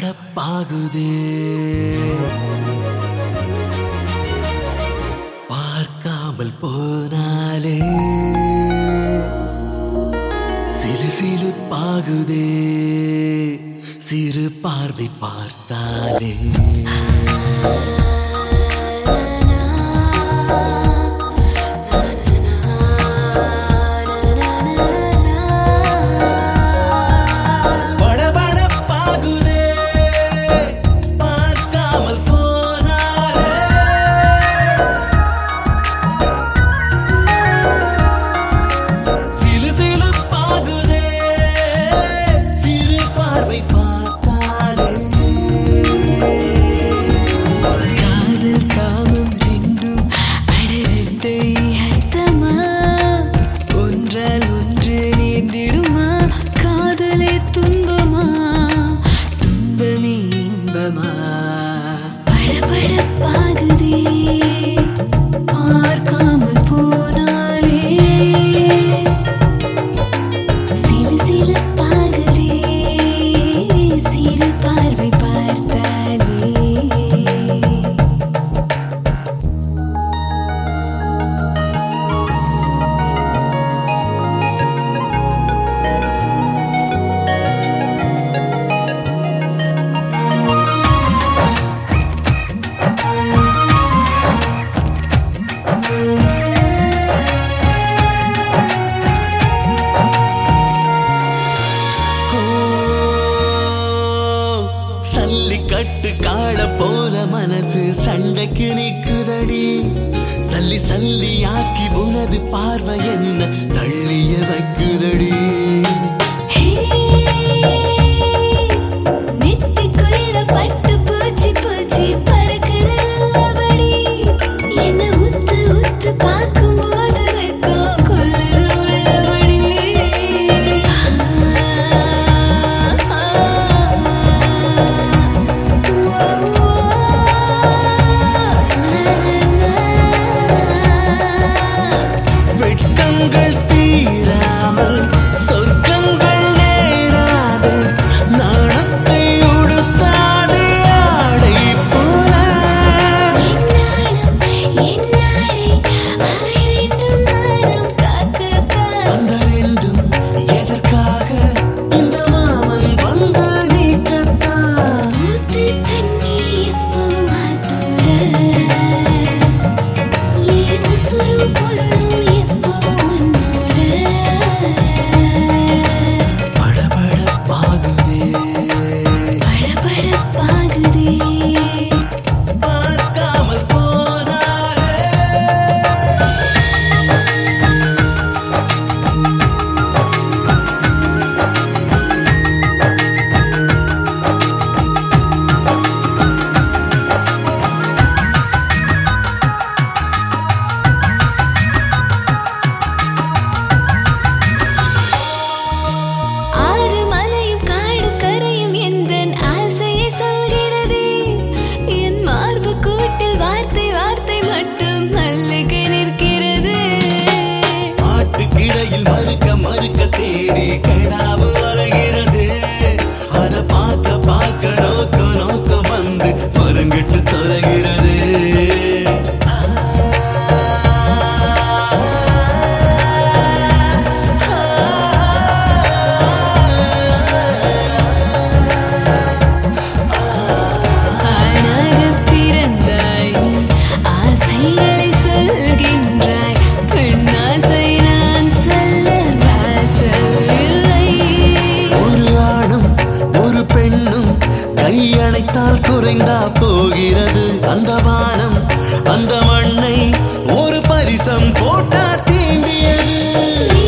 படபடப்பாகுதே பார்க்காமல் போனாலே சிலு சிலுப்பாகுதே சிறு பார்வை பார்த்தாலே படபடப்பாகுதே பார்க்காமல் போனாலே சிலு சிலுப்பாகுதே சிறு பார்வை பார்த்தாலே காதல் காமம் ரெண்டும் அடரட்டை அர்த்தமா ஒன்றால் ஒன்று நேர்ந்திடுமா காதலே துன்பமா துன்பமே இன்பமா படபடப்பாகுதே பார்க்காமல் போனாலே சிலு சிலுப்பாகுதே சிறு பார்வை பார்த்தாலே சல்லிக்கட்டு காட போல மனசு சண்டைக்கு நிக்குதடி சல்லி சல்லி ஆக்கி உனது பார்வை என்ன தள்ளிய வைக்குதடி நெத்திக்குள்ள பட்டு பூச்சி பூச்சி பறக்குதல்லபடி என்ன உத்து உத்து பார்க்கும்போது வெக்கம் கொல்லுது உள்ளபடி வெட்கங்கள் தீராமல் சொர்க்கங்கள் நேராது நாணத்தை உடுத்தாதே ஆடை போல அந்த ரெண்டும் எதற்காக இந்த மாமன் வந்து நீக்கத்தான் படபடப்பாகுதே பார்க்காமல் போனாலே ஆறு மலையும் காடு கரையும் எந்தன் ஆசையை சொல்கிறதே என் மார்பு கூட்டில் வார்த்தை வார்த்தை மட்டும் மல்லிகை நிற்கிறது ஆட்டுக்கிடையில் மறுக்க மறுக்க தேடி கிடாவு அலைகிறது அத பார்க்க பார்க்க நோக்க நோக்க வந்து மருங்கிட்டு தொலைகிறது ஆணாகப் பிறந்தாய் ஆசைகளை சொல்கின்றாய் பெண்ணாசை நான் சொல்ல வாசலில்லை ஒரு ஆணும் ஒரு பெண்ணும் கையணைத்தால் குறைந்தா போகிறது அந்த வானம் அந்த மண்ணை ஒரு பரிசம் போட்டா தீண்டியது நீ